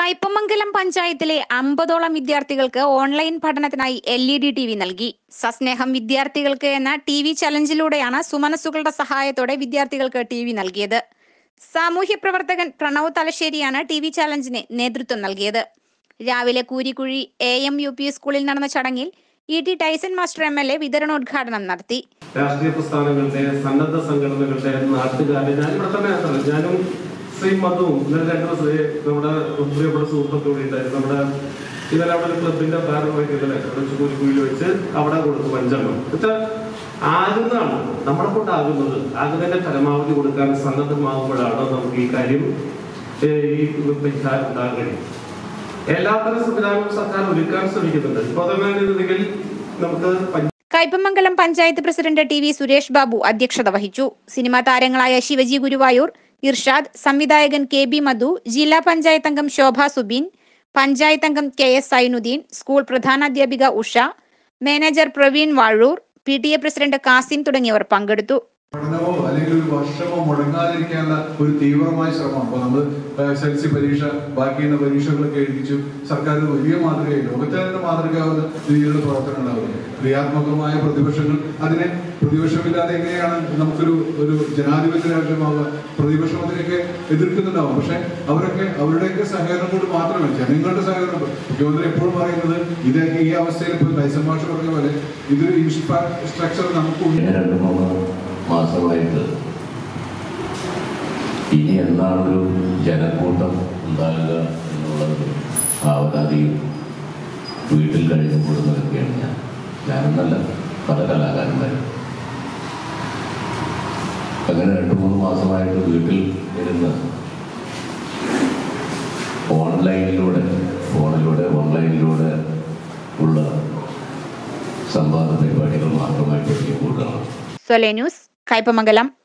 കയ്പമംഗലം പഞ്ചായത്തിലെ അമ്പതോളം വിദ്യാർത്ഥികൾക്ക് ഓൺലൈൻ പഠനത്തിനായി L E D T V നൽകി സസ്നേഹം വിദ്യാർത്ഥികൾക്ക് എന്ന ടി വി ചലഞ്ചിലൂടെയാണ് സുമനസ്സുകളുടെ സഹായത്തോടെ വിദ്യാർത്ഥികൾക്ക് ടി വി നൽകിയത് സാമൂഹ്യ പ്രവർത്തകൻ പ്രണവ് തലശ്ശേരിയാണ് ടി വി ചലഞ്ചിന് നേതൃത്വം നൽകിയത് രാവിലെ Koorikkuzhi A M U P സ്കൂളിൽ നടന്ന ചടങ്ങിൽ E T Tyson master M L A വിതരണോദ്ഘാടനം നടത്തി രാഷ്ട്രീയ പ്രസ്ഥാനങ്ങളുടെ സന്നദ്ധ സംഘടനകളുടെ നാട്ടുകാരുടെ ഞാനിവിടെ തന്നെ ആണല്ലോ. ഞാനും ശ്രീ മധുവും ഇന്നലെ രണ്ട് ദിവസം നമ്മുടെ പ്രിയപ്പെട്ട സുഹൃത്തൊക്കെ ഇവിടെ ഉണ്ടായിരുന്നു നമ്മുടെ ഇന്നലെ അവിടെ ഒരു ക്ലബിന്റെ ഭാരമായിട്ട് ഇന്നലെ അവിടെ ചൂരിക്കുഴിയിൽ വെച്ച് അവിടെ കൊടുത്തു പഞ്ചെണ്ണം എന്നുവെച്ചാൽ ആകുന്നതാണ് നമ്മളെ കൊണ്ടാകുന്നത് ആകുന്നതിന്റെ പരമാവധി കൊടുക്കാൻ സന്നദ്ധമാകുമ്പോഴാണ് നമുക്ക് ഈ കാര്യം ഏഹ്, ഈ പരിഹാരം ഉണ്ടാകാൻ കഴിയും എല്ലാത്തരം സംവിധാനവും സർക്കാർ ഒരുക്കാൻ ശ്രമിക്കുന്നുണ്ട് ഇപ്പൊ അതല്ലെങ്കിൽ നമുക്ക് panchayat Kaypamangalam panchayat president T V Suresh Babu അധ്യക്ഷത വഹിച്ചു സിനിമാ താരങ്ങളായ ശിവജി ഗുരുവായൂർ ഇർഷാദ് സംവിധായകൻ കെ ബി മധു ജില്ലാ പഞ്ചായത്ത് അംഗം ശോഭ സുബീൻ പഞ്ചായത്ത് അംഗം കെ എസ് സൈനുദ്ദീൻ സ്കൂൾ പ്രധാനാധ്യാപിക Usha manager Praveen Vazhoor P T A president Kasim തുടങ്ങിയവർ പങ്കെടുത്തു പഠനമോ അല്ലെങ്കിൽ ഒരു വർഷമോ മുടങ്ങാതിരിക്കാനുള്ള ഒരു തീവ്രമായ ശ്രമം അപ്പൊ നമ്മൾ എസ് എൽ സി പരീക്ഷ ബാക്കിയുള്ള പരീക്ഷകളൊക്കെ എഴുതിച്ചു സർക്കാർ ഒരു വലിയ മാതൃകയായി ലോകത്തെ തന്നെ മാതൃകയാവുന്ന രീതിയിലുള്ള പ്രവർത്തനം ഉണ്ടാവുന്നത് ക്രിയാത്മകമായ പ്രതിപക്ഷങ്ങൾ അതിനെ പ്രതിപക്ഷമില്ലാതെ എങ്ങനെയാണ് നമുക്കൊരു ഒരു ജനാധിപത്യ രാഷ്ട്രമാവുക പ്രതിപക്ഷം അതിനൊക്കെ എതിർക്കുന്നുണ്ടാവും പക്ഷെ അവരൊക്കെ അവരുടെയൊക്കെ സഹകരണം കൊണ്ട് മാത്രമേ ജനങ്ങളുടെ സഹകരണം മുഖ്യമന്ത്രി എപ്പോഴും പറയുന്നത് ഇത് ഈ അവസ്ഥയിൽ ഇപ്പോൾ ലൈസൻ മാഷ് പറഞ്ഞ പോലെ ഇതൊരു ഇൻഫ്രാസ്ട്രക്ചർ നമുക്ക് ഉണ്ട്. കഴിഞ്ഞ രണ്ട് മൂന്ന് മാസമായിട്ട് ഇനി എന്നാണൊരു ജനക്കൂട്ടം ഉണ്ടാകുക എന്നുള്ളത് ആവലാതിയും വീട്ടിൽ കഴിഞ്ഞുമ്പോൾ നിൽക്കുകയാണ് ഞാൻ ഞാനെന്നല്ല പല കലാകാരന്മാരും അങ്ങനെ രണ്ട് മൂന്ന് മാസമായിട്ട് വീട്ടിൽ ഇരുന്ന് ഓൺലൈനിലൂടെ ഫോണിലൂടെ ഓൺലൈനിലൂടെ ഉള്ള സംവാദ പരിപാടികൾ മാത്രമായിട്ട് കൂടുകയാണ് സൊലെ ന്യൂസ് കയ്പമംഗലം